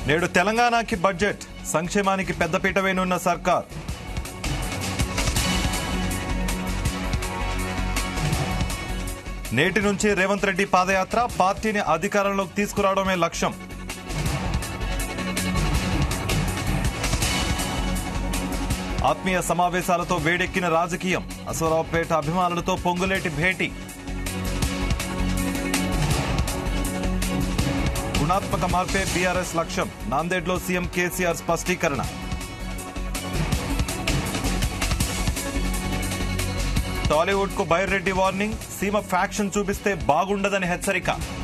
నేడు తెలంగాణకి బడ్జెట్ సంక్షేమానికి పెద్దపీట వేనున్న సర్కార్ నేటి నుంచి రేవంత్ రెడ్డి పాదయాత్ర పార్టీని అధికారంలోకి తీసుకురావడమే లక్ష్యం ఆత్మీయ సమావేశాలతో వేడెక్కిన రాజకీయం అశ్వరావుపేట అభిమానులతో పొంగులేటి భేటీ గుణాత్మక మార్పే బీఆర్ఎస్ లక్ష్యం నాందేడ్లో సీఎం కేసీఆర్ స్పష్టీకరణ టాలీవుడ్ కు బైర్రెడ్డి వార్నింగ్ సీమ ఫ్యాక్షన్ చూపిస్తే బాగుండదని హెచ్చరిక